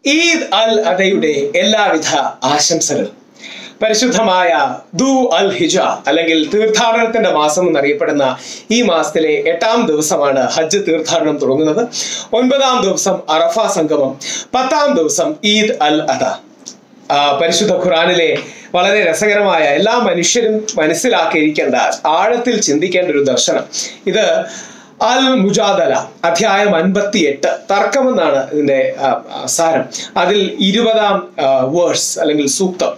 ഈദ് അൽ അദയുടെ എല്ലാവിധ ആശംസകളും പരിശുദ്ധമായ ദു അൽ ഹിജ അല്ലെങ്കിൽ തീർത്ഥാടനത്തിന്റെ മാസം എന്നറിയപ്പെടുന്ന ഈ മാസത്തിലെ എട്ടാം ദിവസമാണ് ഹജ്ജ് തീർത്ഥാടനം തുടങ്ങുന്നത് ഒൻപതാം ദിവസം അറഫ സംഗമം പത്താം ദിവസം ഈദ് അൽ അദ ആ, പരിശുദ്ധ ഖുറാനിലെ വളരെ രസകരമായ എല്ലാ മനുഷ്യരും മനസ്സിലാക്കിയിരിക്കേണ്ട ആഴത്തിൽ ചിന്തിക്കേണ്ട ഒരു ദർശനം ഇത് അൽ മുജാദല അധ്യായം അൻപത്തി എട്ട് തർക്കമെന്നാണ് ഇതിന്റെ ആ, ആ, സാരം അതിൽ ഇരുപതാം വേഴ്സ് അല്ലെങ്കിൽ സൂക്തം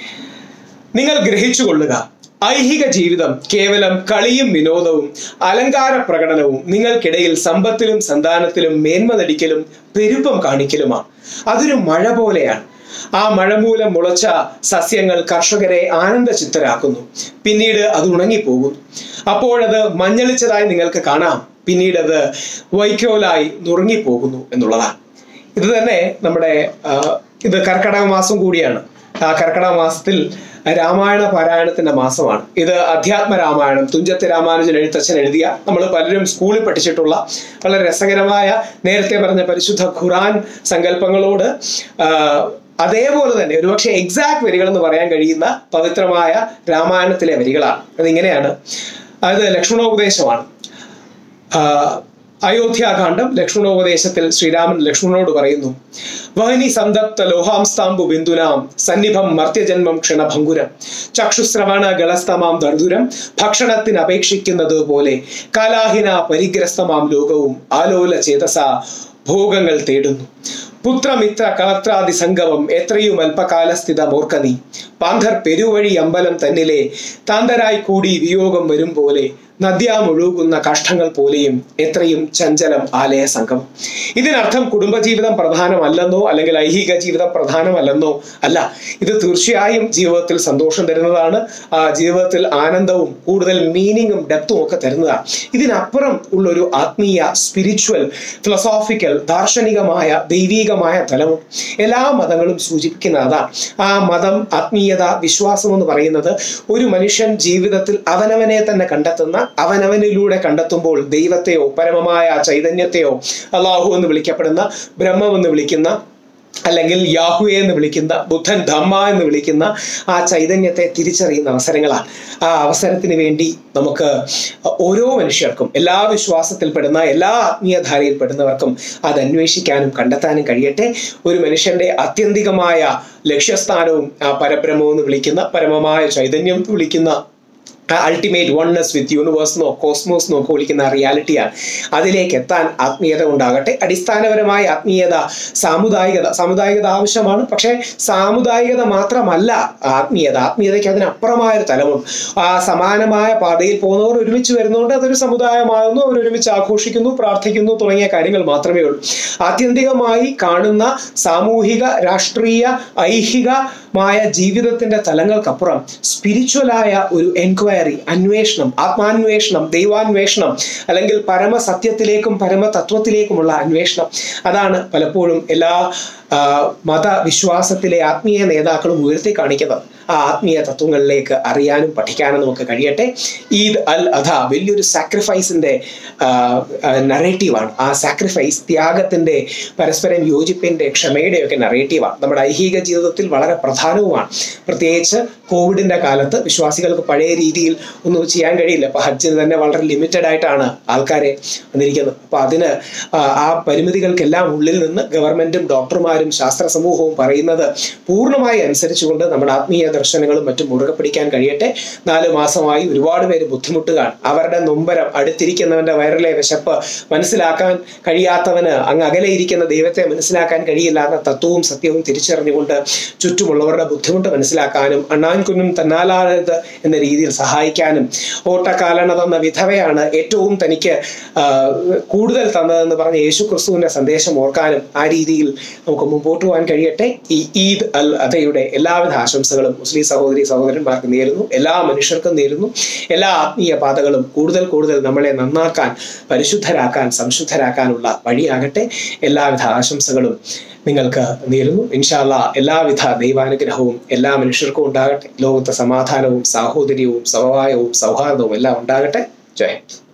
നിങ്ങൾ ഗ്രഹിച്ചു കൊള്ളുക ഐഹിക ജീവിതം കേവലം കളിയും വിനോദവും അലങ്കാര പ്രകടനവും നിങ്ങൾക്കിടയിൽ സമ്പത്തിലും സന്താനത്തിലും മേന്മ നടിക്കലും പെരുപ്പം കാണിക്കലുമാണ് അതൊരു മഴ പോലെയാണ് ആ മഴ മൂലം മുളച്ച സസ്യങ്ങൾ കർഷകരെ ആനന്ദചിത്തരാക്കുന്നു പിന്നീട് അത് ഉണങ്ങിപ്പോകും അപ്പോഴത് മഞ്ഞളിച്ചതായി നിങ്ങൾക്ക് കാണാം പിന്നീട് അത് വൈക്കോലായി നുറുങ്ങിപ്പോകുന്നു എന്നുള്ളതാണ് ഇത് തന്നെ നമ്മുടെ ആ, ഇത് കർക്കടക മാസം കൂടിയാണ് ആ കർക്കടക മാസത്തിൽ രാമായണ പാരായണത്തിന്റെ മാസമാണ് ഇത് അധ്യാത്മ രാമായണം തുഞ്ചത്ത് രാമാനുജൻ എഴുത്തച്ഛൻ എഴുതിയ നമ്മൾ പലരും സ്കൂളിൽ പഠിച്ചിട്ടുള്ള വളരെ രസകരമായ നേരത്തെ പറഞ്ഞ പരിശുദ്ധ ഖുറാൻ സങ്കല്പങ്ങളോട് ആ, അതേപോലെ തന്നെ ഒരുപക്ഷെ എക്സാക്ട് വരികൾ എന്ന് പറയാൻ കഴിയുന്ന പവിത്രമായ രാമായണത്തിലെ വരികളാണ് അതിങ്ങനെയാണ് അത് ലക്ഷ്മണോപദേശമാണ് ആഹ് അയോധ്യാകാന്ഡം ലക്ഷ്മണോപദേശത്തിൽ ശ്രീരാമൻ ലക്ഷ്മണനോട് പറയുന്നു വഹനി സന്തപ്ത ലോഹാംസ്താംബു ബിന്ദുനാം സന്നിഭം മർത്യജന്മം ക്ഷണഭങ്കുരം ചക്ഷുശ്രവണ ഗളസ്തമാം ദർദുരം ഭക്ഷണത്തിന് അപേക്ഷിക്കുന്നത് പോലെ കാലാഹിന പരിഗ്രസ്തമാം ലോകവും ആലോല ചേതസ ഭോഗങ്ങൾ തേടുന്നു പുത്രമിത്ര കളത്രാദി സംഗമം എത്രയും അല്പകാലസ്ഥിത മൂർക്കനീ പാന്ധർ പെരുവഴി അമ്പലം തന്നിലെ താന്തരായി കൂടി വിയോഗം വരും പോലെ നദ്യാമൊഴുകുന്ന കഷ്ടങ്ങൾ പോലെയും എത്രയും ചഞ്ചലം ആലയ സംഗമം ഇതിനർത്ഥം കുടുംബജീവിതം പ്രധാനമല്ലെന്നോ അല്ലെങ്കിൽ ഐഹിക ജീവിതം പ്രധാനമല്ലെന്നോ അല്ല ഇത് തീർച്ചയായും ജീവിതത്തിൽ സന്തോഷം തരുന്നതാണ് ആ ജീവിതത്തിൽ ആനന്ദവും കൂടുതൽ മീനിങ്ങും ഡെപ്തും ഒക്കെ തരുന്നതാണ് ഇതിനപ്പുറം ഉള്ളൊരു ആത്മീയ സ്പിരിച്വൽ ഫിലോസോഫിക്കൽ ദാർശനികമായ ദൈവീകമായ തലവും എല്ലാ മതങ്ങളും സൂചിപ്പിക്കുന്ന അതാണ് ആ മതം ആത്മീയത വിശ്വാസം എന്ന് പറയുന്നത് ഒരു മനുഷ്യൻ ജീവിതത്തിൽ അവനവനെ തന്നെ കണ്ടെത്തുന്ന അവനവനിലൂടെ കണ്ടെത്തുമ്പോൾ ദൈവത്തെയോ പരമമായ ചൈതന്യത്തെയോ അള്ളാഹു എന്ന് വിളിക്കപ്പെടുന്ന ബ്രഹ്മം എന്ന് വിളിക്കുന്ന അല്ലെങ്കിൽ യാഹുവെ എന്ന് വിളിക്കുന്ന ബുദ്ധൻ ധമ്മ എന്ന് വിളിക്കുന്ന ആ ചൈതന്യത്തെ തിരിച്ചറിയുന്ന അവസരങ്ങളാണ് ആ അവസരത്തിന് വേണ്ടി നമുക്ക് ഓരോ മനുഷ്യർക്കും എല്ലാ വിശ്വാസത്തിൽപ്പെടുന്ന എല്ലാ ആത്മീയധാരയിൽപ്പെടുന്നവർക്കും അത് അന്വേഷിക്കാനും കണ്ടെത്താനും കഴിയട്ടെ ഒരു മനുഷ്യന്റെ ആത്യന്തികമായ ലക്ഷ്യസ്ഥാനവും ആ പരബ്രഹ്മം എന്ന് വിളിക്കുന്ന പരമമായ ചൈതന്യം എന്ന് വിളിക്കുന്ന അൾട്ടിമേറ്റ് വൺനെസ് വിത്ത് യൂണിവേഴ്സ് എന്നോ കോസ്മോസ് എന്നോ ഒക്കെ വിളിക്കുന്ന റിയാലിറ്റിയാണ് അതിലേക്ക് എത്താൻ ആത്മീയത ഉണ്ടാകട്ടെ അടിസ്ഥാനപരമായ ആത്മീയത സാമുദായികത സാമുദായികത ആവശ്യമാണ് പക്ഷേ സാമുദായികത മാത്രമല്ല ആത്മീയത ആത്മീയതയ്ക്ക് അതിനപ്പുറമായ ഒരു തലമുണ്ട് ആ സമാനമായ പാതയിൽ പോകുന്നവർ ഒരുമിച്ച് വരുന്നതുകൊണ്ട് അതൊരു സമുദായമാകുന്നു അവർ ഒരുമിച്ച് ആഘോഷിക്കുന്നു പ്രാർത്ഥിക്കുന്നു തുടങ്ങിയ കാര്യങ്ങൾ മാത്രമേ ഉള്ളൂ ആത്യന്തികമായി കാണുന്ന സാമൂഹിക രാഷ്ട്രീയ ഐഹികമായ ജീവിതത്തിന്റെ തലങ്ങൾക്കപ്പുറം സ്പിരിച്വലായ ഒരു എൻക്വയറി അന്വേഷണം ആത്മാന്വേഷണം ദൈവാന്വേഷണം അല്ലെങ്കിൽ പരമസത്യത്തിലേക്കും പരമതത്വത്തിലേക്കുമുള്ള അന്വേഷണം അതാണ് പലപ്പോഴും എല്ലാ ആ, മതവിശ്വാസത്തിലെ ആത്മീയ നേതാക്കളും ഉയർത്തി കാണിക്കുന്നത് ആ ആത്മീയ തത്വങ്ങളിലേക്ക് അറിയാനും പഠിക്കാനും നമുക്ക് കഴിയട്ടെ ഈദ് അൽ അധ വലിയൊരു സാക്രിഫൈസിന്റെ നറേറ്റീവാണ് ആ സാക്രിഫൈസ് ത്യാഗത്തിന്റെ പരസ്പരം യോജിപ്പിന്റെ ക്ഷമയുടെ ഒക്കെ നറേറ്റീവാണ് നമ്മുടെ ഐഹിക ജീവിതത്തിൽ വളരെ പ്രധാനവുമാണ് പ്രത്യേകിച്ച് കോവിഡിന്റെ കാലത്ത് വിശ്വാസികൾക്ക് പഴയ രീതിയിൽ ഒന്നും ചെയ്യാൻ കഴിയില്ല അപ്പൊ ഹജ്ജിന് തന്നെ വളരെ ലിമിറ്റഡ് ആയിട്ടാണ് ആൾക്കാരെ വന്നിരിക്കുന്നത് അപ്പൊ അതിന് ആ, ആ പരിമിതികൾക്കെല്ലാം ഉള്ളിൽ നിന്ന് ഗവൺമെന്റും ഡോക്ടർമാരും ശാസ്ത്ര സമൂഹവും പറയുന്നത് പൂർണ്ണമായി അനുസരിച്ചുകൊണ്ട് നമ്മുടെ ആത്മീയ ദർശനങ്ങളും മറ്റും മുറുകെ പിടിക്കാൻ കഴിയട്ടെ നാല് മാസമായി ഒരുപാട് പേര് ബുദ്ധിമുട്ടുകയാണ് അവരുടെ നൊമ്പരം അടുത്തിരിക്കുന്നവന്റെ വയറിലെ വിശപ്പ് മനസ്സിലാക്കാൻ കഴിയാത്തവന് അങ്ങ് അകലെ ഇരിക്കുന്ന ദൈവത്തെ മനസ്സിലാക്കാൻ കഴിയില്ല എന്ന തത്വവും സത്യവും തിരിച്ചറിഞ്ഞുകൊണ്ട് ചുറ്റുമുള്ളവരുടെ ബുദ്ധിമുട്ട് മനസ്സിലാക്കാനും അണ്ണാൻ കുഞ്ഞും തന്നാലായത് എന്ന രീതിയിൽ സഹായിക്കാനും ഓട്ടക്കാലണ തന്ന വിധവയാണ് ഏറ്റവും തനിക്ക് ആ, കൂടുതൽ തന്നതെന്ന് പറഞ്ഞ യേശു ക്രിസ്തുവിന്റെ സന്ദേശം ഓർക്കാനും ആ രീതിയിൽ നമുക്ക് മുമ്പോട്ട് പോകാൻ കഴിയട്ടെ ഈ ഈദ് അൽ അദയുടെ എല്ലാവിധ ആശംസകളും മുസ്ലിം സഹോദരി സഹോദരന്മാർക്ക് നേരുന്നു എല്ലാ മനുഷ്യർക്കും നേരുന്നു എല്ലാ ആത്മീയ പാതകളും കൂടുതൽ കൂടുതൽ നമ്മളെ നന്നാക്കാൻ പരിശുദ്ധരാക്കാൻ സംശുദ്ധരാക്കാനുള്ള വഴിയാകട്ടെ എല്ലാവിധ ആശംസകളും നിങ്ങൾക്ക് നേരുന്നു ഇൻഷാല്ല എല്ലാവിധ ദൈവാനുഗ്രഹവും എല്ലാ മനുഷ്യർക്കും ഉണ്ടാകട്ടെ ലോകത്തെ സമാധാനവും സാഹോദര്യവും സമവായവും സൗഹാർദ്ദവും എല്ലാം ഉണ്ടാകട്ടെ ജയ് ഹിന്ദ്